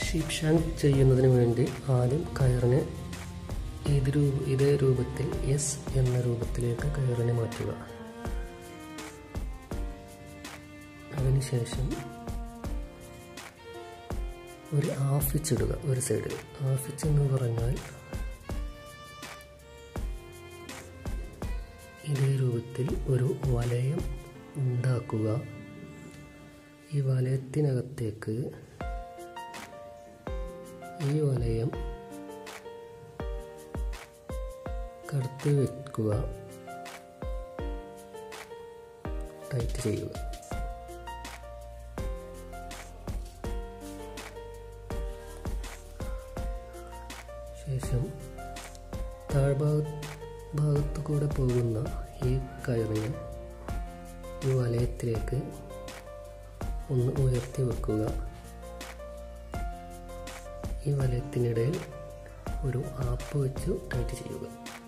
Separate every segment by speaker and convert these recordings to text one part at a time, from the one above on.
Speaker 1: ship shank ചെയ്യുന്നതിന് വേണ്ടി ആദ്യം കയറിനെ ഏത് രൂപ ഇതേ രൂപത്തിൽ എസ് എന്ന രൂപത്തിലേക്ക് കയറിനെ മാറ്റുക അതിനുശേഷം ഒരു ഹാഫിച്ച് ഇടുക ഒരു സൈഡിൽ ഹാഫിച്ച് എന്ന് പറഞ്ഞാൽ ഇതേ രൂപത്തിൽ ഒരു വലയം ഉണ്ടാക്കുക ഈ വലയത്തിനകത്തേക്ക് ഈ വലയം കടത്തി വെക്കുക ടൈറ്റ് ചെയ്യുക ശേഷം താഴ്ഭാഗ ഭാഗത്തു കൂടെ പോകുന്ന ഈ കയറിനെ ഈ വലയത്തിലേക്ക് ഒന്ന് ഉയർത്തി വെക്കുക ഈ വലയത്തിനിടയിൽ ഒരു ആപ്പ് വെച്ച് ടൈറ്റ് ചെയ്യുക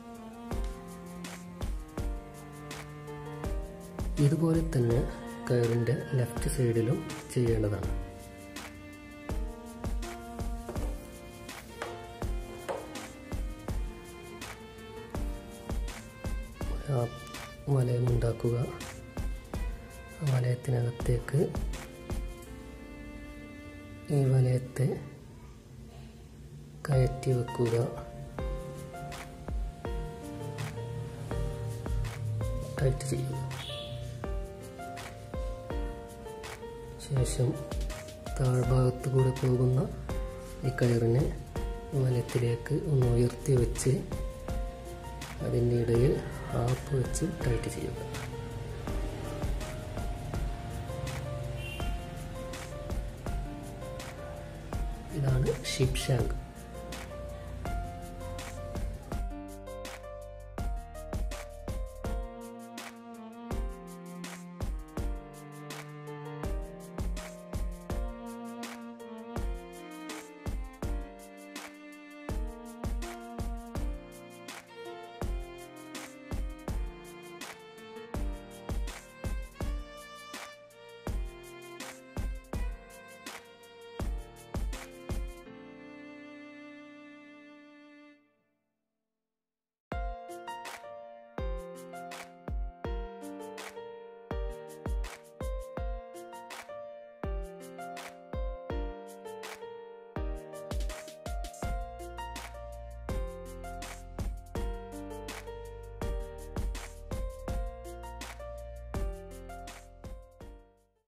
Speaker 1: ഇതുപോലെ തന്നെ കയറിൻ്റെ ലെഫ്റ്റ് സൈഡിലും ചെയ്യേണ്ടതാണ് വലയം ഉണ്ടാക്കുക വലയത്തിനകത്തേക്ക് ഈ വലയത്തെ കയറ്റി വെക്കുക ടൈറ്റ് ചെയ്യുക ശേഷം താഴ്ഭാഗത്ത് കൂടെ പോകുന്ന ഈ കയറിനെ വലത്തിലേക്ക് ഒന്ന് ഉയർത്തി വെച്ച് അതിൻ്റെ ഇടയിൽ ഹാപ്പ് വെച്ച് ടൈറ്റ് ചെയ്യുക ഇതാണ് ഷിപ്പ് ഷാങ്ക്